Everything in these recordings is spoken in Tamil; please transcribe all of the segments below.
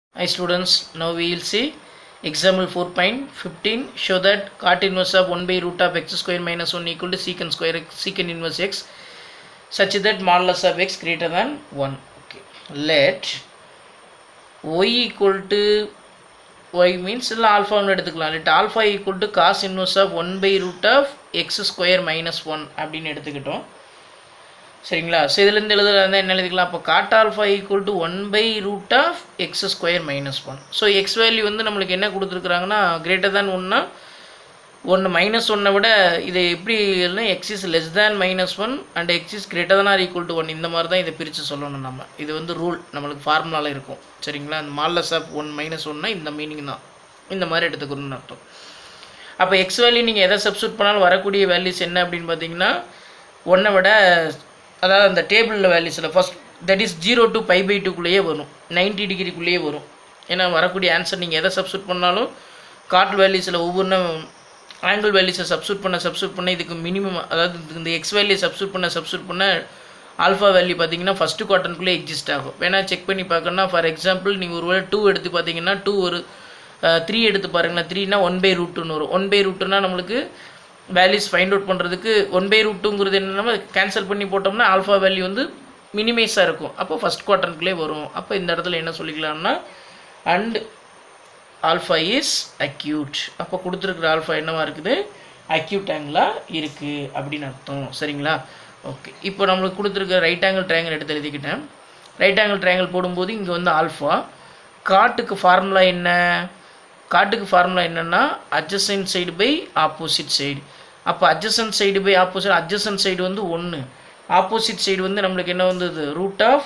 Hi students, now we will see example 4.15 show that cot inverse of 1 by root of x square minus 1 equal to secant square x secant inverse x such that modulus of x greater than 1. Okay. Let y equal to y means இல்லை ஆல்ஃபான்னு எடுத்துக்கலாம் let alpha equal to cos inverse of 1 by root of x square minus 1 அப்படின்னு எடுத்துக்கிட்டோம் சரிங்களா ஸோ இதுலேருந்து எழுதுறதா இருந்தால் என்ன எழுதிக்கலாம் அப்போ cot alpha equal to one by root of x square minus one so x value வந்து நம்மளுக்கு என்ன கொடுத்துருக்குறாங்கன்னா கிரேட்டர் தேன் ஒன்னா ஒன்று மைனஸ் ஒன்னை விட இது எப்படி x is less than minus one and x is greater than or equal to one இந்த மாதிரி தான் இதை பிரித்து சொல்லணும் நம்ம இது வந்து ரூல் நம்மளுக்கு ஃபார்முலாவில் இருக்கும் சரிங்களா அந்த மால்லஸ் ஆஃப் ஒன் மைனஸ் ஒன்னா இந்த மீனிங் தான் இந்த மாதிரி எடுத்துக்கணும்னு அர்த்தம் அப்போ எக்ஸ் வேல்யூ நீங்கள் எதை சப்ஸ்டியூட் பண்ணாலும் வரக்கூடிய வேல்யூஸ் என்ன அப்படின்னு பார்த்தீங்கன்னா ஒன்றை விட அதாவது அந்த டேபிளில் வேல்யூஸில் first that is zero to pi by டூக்குள்ளேயே வரும் நைன்ட்டி டிகிரிக்குள்ளேயே வரும் ஏன்னா வரக்கூடிய ஆன்சர் நீங்கள் எதை சப்ஸ்டியூட் பண்ணாலும் காட் வேல்யூஸில் ஒவ்வொன்றும் ஆங்கிள் வேல்யூஸை சப்ஸ்டியூட் பண்ண சப்ஸ்டியூட் பண்ண இதுக்கு மினிமம் அதாவது இந்த எக்ஸ் வேல்யூ சப்ஸ்டியூட் பண்ண சப்ஸ்டியூட் பண்ண ஆல்ஃபா வேல்யூ பார்த்தீங்கன்னா ஃபஸ்ட்டு குவார்ட்டனுக்குள்ளே எக்ஸிஸ்ட் ஆகும் வேணால் செக் பண்ணி பார்க்கணும்னா ஃபார் எக்ஸாம்பிள் நீங்கள் ஒரு வேளை டூ எடுத்து பார்த்தீங்கன்னா டூ ஒரு த்ரீ எடுத்து பாருங்களேன் த்ரீனா ஒன் பை ரூட்டுன்னு வரும் ஒன் பை ரூட்டுனா நம்மளுக்கு வேல்யூஸ் ஃபைண்ட் அவுட் பண்ணுறதுக்கு ஒன் பை ரூட்டுங்கிறது என்னென்னா கேன்சல் பண்ணி போட்டோம்னா ஆல்ஃபா வேல்யூ வந்து மினிமைஸாக இருக்கும் அப்போ ஃபஸ்ட் குவார்ட்டருக்குள்ளே வரும் அப்போ இந்த இடத்துல என்ன சொல்லிக்கலாம்னா அண்ட் ஆல்ஃபா இஸ் அக்யூட் அப்போ கொடுத்துருக்குற ஆல்ஃபா என்னவா இருக்குது அக்யூட் ஆங்கிளாக இருக்குது அப்படின்னு அர்த்தம் சரிங்களா ஓகே இப்போ நம்மளுக்கு கொடுத்துருக்க ரைட் ஆங்கிள் ட்ரையாங்கிள் எடுத்து எழுதிக்கிட்டேன் ரைட் ஆங்கிள் ட்ரையாங்கிள் போடும்போது இங்கே வந்து ஆல்ஃபா காட்டுக்கு ஃபார்முலா என்ன காட்டுக்கு ஃபார்முலா என்னென்னா adjacent side by opposite side அப்போ adjacent side by opposite adjacent side வந்து ஒன்று ஆப்போசிட் சைடு வந்து நம்மளுக்கு என்ன வந்தது root of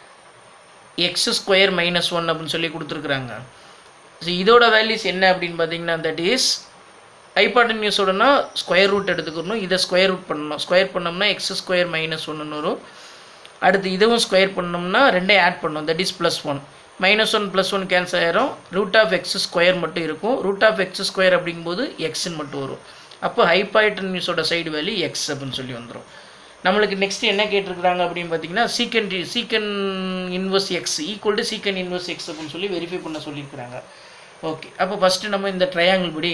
x square minus one அப்படின்னு சொல்லி கொடுத்துருக்குறாங்க ஸோ இதோட வேல்யூஸ் என்ன அப்படின்னு பார்த்தீங்கன்னா தட் இஸ் ஹைபாட்டன்யூஸோடனா ஸ்கொயர் ரூட் எடுத்துக்கணும் இதை ஸ்கொயர் ரூட் பண்ணணும் ஸ்கொயர் பண்ணோம்னா எக்ஸ் ஸ்கொயர் மைனஸ் ஒன்றுன்னு வரும் அடுத்து இதுவும் ஸ்கொயர் பண்ணோம்னா ரெண்டையும் ஆட் பண்ணணும் that is plus one minus one plus one cancel ஆயிரும் ரூட் ஆஃப் எக்ஸ் ஸ்கொயர் மட்டும் இருக்கும் ரூட் ஆஃப் எக்ஸ் ஸ்கொயர் அப்படிங்கும்போது எக்ஸ்ன்னு மட்டும் வரும் அப்போ ஹைபாய்டன்யூஸோட சைடு வேல்யூ எக்ஸ் அப்படின்னு சொல்லி வந்துடும் நம்மளுக்கு நெக்ஸ்ட் என்ன கேட்டிருக்கிறாங்க அப்படின்னு பார்த்தீங்கன்னா secant secant inverse x equal to secant inverse x அப்படின்னு சொல்லி வெரிஃபை பண்ண சொல்லியிருக்கிறாங்க ஓகே அப்போ ஃபஸ்ட்டு நம்ம இந்த ட்ரையாங்கிள் படி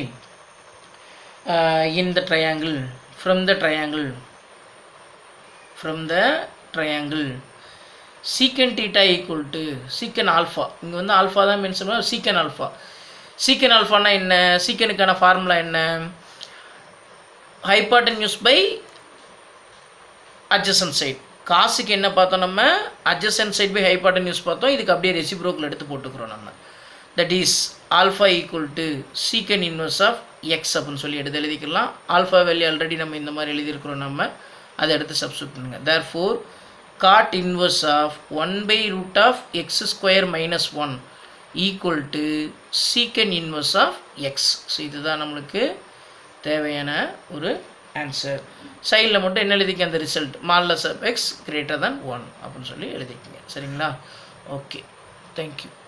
இந்த triangle from the triangle from the triangle secant theta equal to secant alpha இங்கே வந்து ஆல்ஃபா தான் மென்ஷன் பண்ண சீக்கன் ஆல்ஃபா சீக்கன் ஆல்ஃபானா என்ன சீக்கனுக்கான ஃபார்முலா என்ன ஹைபாட்டன்யூஸ் பை அட்ஜசன் சைட் காசுக்கு என்ன பார்த்தோம் நம்ம அட்ஜசன் சைட் பை ஹைபாட்டன்யூஸ் பார்த்தோம் இதுக்கு அப்படியே ரெசிப்ரோக்கில் எடுத்து போட்டுக்கிறோம் நம்ம that is alpha equal to secant inverse of x அப்படின்னு சொல்லி எடுத்து எழுதிக்கலாம் ஆல்ஃபா வேல்யூ ஆல்ரெடி நம்ம இந்த மாதிரி எழுதியிருக்கிறோம் நம்ம அதை எடுத்து சப்ஸ்டியூட் பண்ணுங்கள் therefore cot inverse of one by root of x square minus one equal to secant inverse of x so இதுதான் நம்மளுக்கு தேவையான ஒரு ஆன்சர் சைடில் மட்டும் என்ன எழுதிக்க அந்த result modulus of x greater than one அப்படின்னு சொல்லி எழுதிக்கிங்க சரிங்களா ஓகே தேங்க்யூ